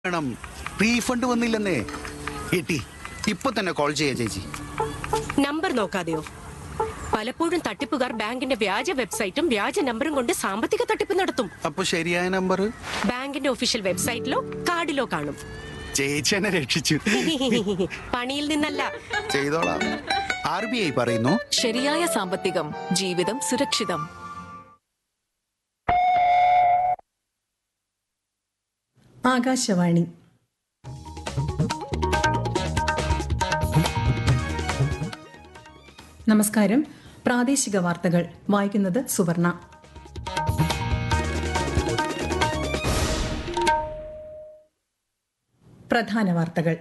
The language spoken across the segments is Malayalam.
വേണം റീഫണ്ട് വന്നില്ലെന്നേ കിട്ടി ഇപ്പൊ തന്നെ കോൾ ചെയ്യാ ചേച്ചി നമ്പർ നോക്കാതെയോ പലപ്പോഴും തട്ടിപ്പുകാർ ബാങ്കിന്റെ വ്യാജ വെബ്സൈറ്റും വ്യാജ നമ്പറും കൊണ്ട് സാമ്പത്തിക തട്ടിപ്പ് നടത്തും അപ്പൊ ശരിയായ നമ്പർ ബാങ്കിന്റെ ഒഫീഷ്യൽ വെബ്സൈറ്റിലോ കാർഡിലോ കാണും ചേച്ചി എന്നെ രക്ഷിച്ചു പണിയിൽ നിന്നല്ല ചെയ്തോളാം ആർ ബി ഐ പറയുന്നു ശരിയായ സാമ്പത്തികം ജീവിതം സുരക്ഷിതം ആകാശവാണി നമസ്കാരം പ്രാദേശിക വാർത്തകൾ വായിക്കുന്നത് സുവർണ പ്രധാന വാർത്തകൾ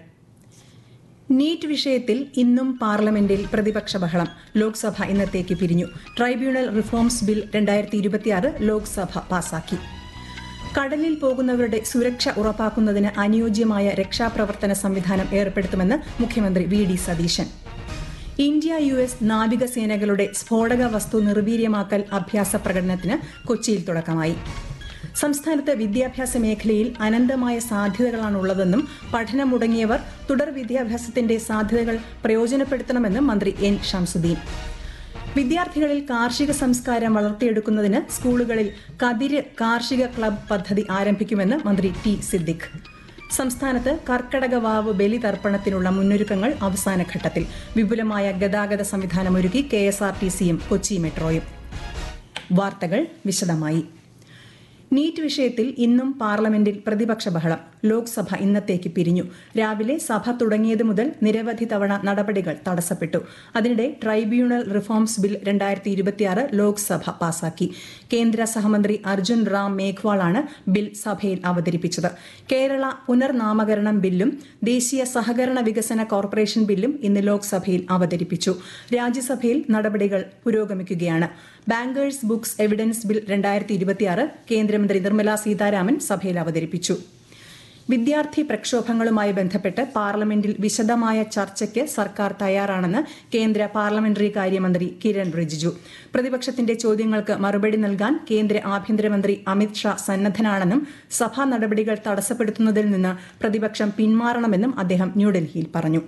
നീറ്റ് വിഷയത്തിൽ ഇന്നും പാർലമെന്റിൽ പ്രതിപക്ഷ ബഹളം ലോക്സഭ ഇന്നത്തേക്ക് പിരിഞ്ഞു ട്രൈബ്യൂണൽ റിഫോംസ് ബിൽ രണ്ടായിരത്തി ഇരുപത്തിയാറ് ലോക്സഭ പാസാക്കി കടലിൽ പോകുന്നവരുടെ സുരക്ഷ ഉറപ്പാക്കുന്നതിന് അനുയോജ്യമായ രക്ഷാപ്രവർത്തന സംവിധാനം ഏർപ്പെടുത്തുമെന്ന് മുഖ്യമന്ത്രി V D Satheesan India U S നാവികസേനകളുടെ സ്ഫോടക വസ്തു നിർവീര്യമാക്കൽ അഭ്യാസ പ്രകടനത്തിന് കൊച്ചിയിൽ തുടക്കമായി സംസ്ഥാനത്ത് വിദ്യാഭ്യാസ മേഖലയിൽ അനന്തമായ സാധ്യതകളാണുള്ളതെന്നും പഠനം മുടങ്ങിയവർ തുടർ വിദ്യാഭ്യാസത്തിന്റെ സാധ്യതകൾ പ്രയോജനപ്പെടുത്തണമെന്നും മന്ത്രി എൻ ഷംസുദ്ദീൻ വിദ്യാർത്ഥികളിൽ കാർഷിക സംസ്കാരം വളർത്തിയെടുക്കുന്നതിന് സ്കൂളുകളിൽ കതിര് കാർഷിക ക്ലബ് പദ്ധതി ആരംഭിക്കുമെന്ന് മന്ത്രി ടി സിദ്ദിഖ് സംസ്ഥാനത്ത് കർക്കടക വാവ് ബലിതർപ്പണത്തിനുള്ള മുന്നൊരുക്കങ്ങൾ അവസാന ഘട്ടത്തിൽ വിപുലമായ ഗതാഗത സംവിധാനമൊരുക്കി കെ എസ് ആർ ടി സിയും കൊച്ചി മെട്രോയും വാർത്തകൾ വിശദമായി നീറ്റ് വിഷയത്തിൽ ഇന്നും പാർലമെന്റിൽ പ്രതിപക്ഷ ബഹളം ലോക്സഭ ഇന്നത്തേക്ക് പിരിഞ്ഞു രാവിലെ സഭ തുടങ്ങിയത് മുതൽ നിരവധി തവണ നടപടികൾ തടസ്സപ്പെട്ടു അതിനിടെ ട്രൈബ്യൂണൽ റിഫോംസ് ബിൽ രണ്ടായിരത്തി ഇരുപത്തിയാറ് ലോക്സഭ പാസാക്കി കേന്ദ്ര സഹമന്ത്രി അർജുൻ റാം മേഘ്വാളാണ് ബിൽ സഭയിൽ അവതരിപ്പിച്ചത് കേരള പുനർനാമകരണം ബില്ലും ദേശീയ സഹകരണ വികസന കോർപ്പറേഷൻ ബില്ലും ഇന്ന് ലോക്സഭയിൽ അവതരിപ്പിച്ചു രാജ്യസഭയിൽ നടപടികൾ പുരോഗമിക്കുകയാണ് ബാങ്കേഴ്സ് ബുക്സ് എവിഡൻസ് ബിൽ രണ്ടായിരത്തി ഇരുപത്തിയാറ് കേന്ദ്രമന്ത്രി നിർമ്മല സീതാരാമൻ സഭയിൽ അവതരിപ്പിച്ചു വിദ്യാർത്ഥി പ്രക്ഷോഭങ്ങളുമായി ബന്ധപ്പെട്ട് പാർലമെന്റിൽ വിശദമായ ചർച്ചയ്ക്ക് സർക്കാർ തയ്യാറാണെന്ന് കേന്ദ്ര പാർലമെന്ററി കാര്യമന്ത്രി കിരൺ റിജിജു പ്രതിപക്ഷത്തിന്റെ ചോദ്യങ്ങൾക്ക് മറുപടി നൽകാൻ കേന്ദ്ര ആഭ്യന്തരമന്ത്രി അമിത് ഷാ സന്നദ്ധനാണെന്നും സഭാ നടപടികൾ തടസ്സപ്പെടുത്തുന്നതിൽ നിന്ന് പ്രതിപക്ഷം പിന്മാറണമെന്നും അദ്ദേഹം ന്യൂഡൽഹിയിൽ പറഞ്ഞു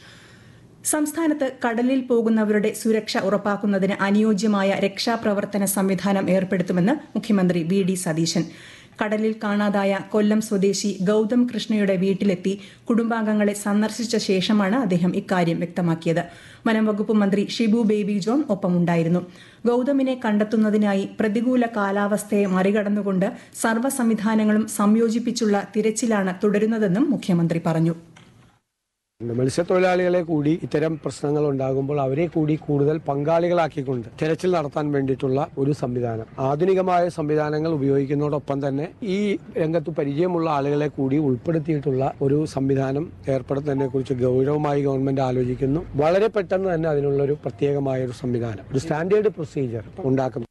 സംസ്ഥാനത്ത് കടലിൽ പോകുന്നവരുടെ സുരക്ഷ ഉറപ്പാക്കുന്നതിന് അനുയോജ്യമായ രക്ഷാപ്രവർത്തന സംവിധാനം ഏർപ്പെടുത്തുമെന്ന് മുഖ്യമന്ത്രി വി ഡി സതീശൻ കടലിൽ കാണാതായ കൊല്ലം സ്വദേശി ഗൌതം കൃഷ്ണയുടെ വീട്ടിലെത്തി കുടുംബാംഗങ്ങളെ സന്ദർശിച്ച ശേഷമാണ് അദ്ദേഹം ഇക്കാര്യം വ്യക്തമാക്കിയത് വനം വകുപ്പ് മന്ത്രി ഷിബു ബേബി ജോൺ ഒപ്പമുണ്ടായിരുന്നു ഗൌതമിനെ കണ്ടെത്തുന്നതിനായി പ്രതികൂല കാലാവസ്ഥയെ മറികടന്നുകൊണ്ട് സർവ്വ സംവിധാനങ്ങളും സംയോജിപ്പിച്ചുള്ള തിരച്ചിലാണ് തുടരുന്നതെന്നും മുഖ്യമന്ത്രി പറഞ്ഞു മത്സ്യത്തൊഴിലാളികളെ കൂടി ഇത്തരം പ്രശ്നങ്ങൾ ഉണ്ടാകുമ്പോൾ അവരെ കൂടി കൂടുതൽ പങ്കാളികളാക്കിക്കൊണ്ട് തെരച്ചിൽ നടത്താൻ വേണ്ടിയിട്ടുള്ള ഒരു സംവിധാനം ആധുനികമായ സംവിധാനങ്ങൾ ഉപയോഗിക്കുന്നതോടൊപ്പം തന്നെ ഈ രംഗത്ത് പരിചയമുള്ള ആളുകളെ കൂടി ഉൾപ്പെടുത്തിയിട്ടുള്ള ഒരു സംവിധാനം ഏർപ്പെടുത്തുന്നതിനെ കുറിച്ച് ഗൗരവമായി ഗവൺമെന്റ് ആലോചിക്കുന്നു വളരെ പെട്ടെന്ന് തന്നെ അതിനുള്ള ഒരു പ്രത്യേകമായ ഒരു സംവിധാനം ഒരു സ്റ്റാൻഡേർഡ് പ്രൊസീജിയർ ഉണ്ടാക്കും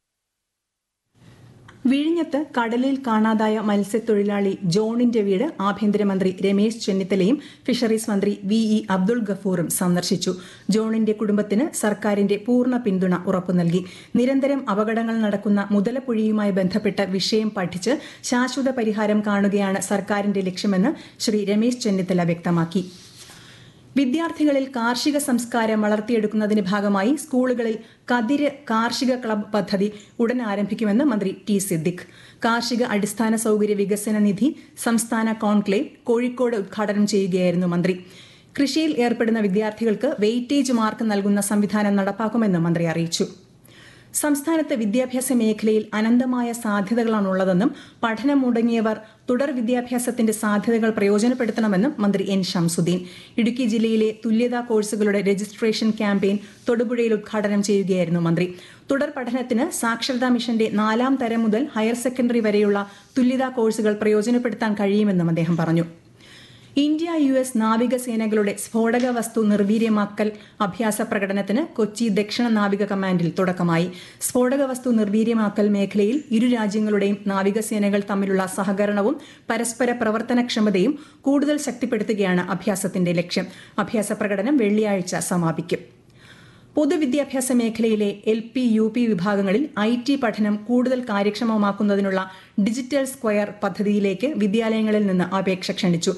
വിഴിഞ്ഞത്ത് കടലിൽ കാണാതായ മത്സ്യത്തൊഴിലാളി ജോണിന്റെ വീട് ആഭ്യന്തരമന്ത്രി രമേശ് ചെന്നിത്തലയും ഫിഷറീസ് മന്ത്രി വി ഇ അബ്ദുൾ ഗഫൂറും സന്ദർശിച്ചു ജോണിന്റെ കുടുംബത്തിന് സർക്കാരിന്റെ പൂർണ്ണ പിന്തുണ ഉറപ്പു നൽകി നിരന്തരം അപകടങ്ങൾ നടക്കുന്ന മുതലപ്പുഴയുമായി ബന്ധപ്പെട്ട വിഷയം പഠിച്ച് ശാശ്വത പരിഹാരം കാണുകയാണ് സർക്കാരിന്റെ ലക്ഷ്യമെന്ന് ശ്രീ രമേശ് ചെന്നിത്തല വ്യക്തമാക്കി വിദ്യാർത്ഥികളിൽ കാർഷിക സംസ്കാരം വളർത്തിയെടുക്കുന്നതിന്റെ ഭാഗമായി സ്കൂളുകളിൽ കതിര് കാർഷിക ക്ലബ് പദ്ധതി ഉടൻ ആരംഭിക്കുമെന്ന് മന്ത്രി ടി സിദ്ദിഖ് കാർഷിക അടിസ്ഥാന സൌകര്യ വികസന നിധി സംസ്ഥാന കോൺക്ലേവ് കോഴിക്കോട് ഉദ്ഘാടനം ചെയ്യുകയായിരുന്നു മന്ത്രി കൃഷിയിൽ ഏർപ്പെടുന്ന വിദ്യാർത്ഥികൾക്ക് വെയിറ്റേജ് മാർക്ക് നൽകുന്ന സംവിധാനം നടപ്പാക്കുമെന്ന് മന്ത്രി അറിയിച്ചു സംസ്ഥാനത്ത് വിദ്യാഭ്യാസ മേഖലയിൽ അനന്തമായ സാധ്യതകളാണുള്ളതെന്നും പഠനം മുടങ്ങിയവർ തുടർ വിദ്യാഭ്യാസത്തിന്റെ സാധ്യതകൾ പ്രയോജനപ്പെടുത്തണമെന്നും മന്ത്രി എൻ ഷംസുദ്ദീൻ ഇടുക്കി ജില്ലയിലെ തുല്യതാ കോഴ്സുകളുടെ രജിസ്ട്രേഷൻ ക്യാമ്പയിൻ തൊടുപുഴയിൽ ഉദ്ഘാടനം ചെയ്യുകയായിരുന്നു മന്ത്രി തുടർ പഠനത്തിന് സാക്ഷരതാ മിഷന്റെ നാലാം തരം മുതൽ ഹയർ സെക്കൻഡറി വരെയുള്ള തുല്യതാ കോഴ്സുകൾ പ്രയോജനപ്പെടുത്താൻ കഴിയുമെന്നും അദ്ദേഹം പറഞ്ഞു ഇന്ത്യ യു എസ് നാവികസേനകളുടെ സ്ഫോടക വസ്തു നിർവീര്യമാക്കൽ അഭ്യാസ പ്രകടനത്തിന് കൊച്ചി ദക്ഷിണ നാവിക കമാൻഡിൽ തുടക്കമായി സ്ഫോടക വസ്തു നിർവീര്യമാക്കൽ മേഖലയിൽ ഇരു രാജ്യങ്ങളുടെയും നാവികസേനകൾ തമ്മിലുള്ള സഹകരണവും പരസ്പര പ്രവർത്തനക്ഷമതയും കൂടുതൽ ശക്തിപ്പെടുത്തുകയാണ് അഭ്യാസത്തിന്റെ ലക്ഷ്യം അഭ്യാസ പ്രകടനം വെള്ളിയാഴ്ച സമാപിക്കും പൊതുവിദ്യാഭ്യാസ മേഖലയിലെ എൽ പി യു പി വിഭാഗങ്ങളിൽ ഐ ടി പഠനം കൂടുതൽ കാര്യക്ഷമമാക്കുന്നതിനുള്ള ഡിജിറ്റൽ സ്ക്വയർ പദ്ധതിയിലേക്ക് വിദ്യാലയങ്ങളിൽ നിന്ന് അപേക്ഷ ക്ഷണിച്ചു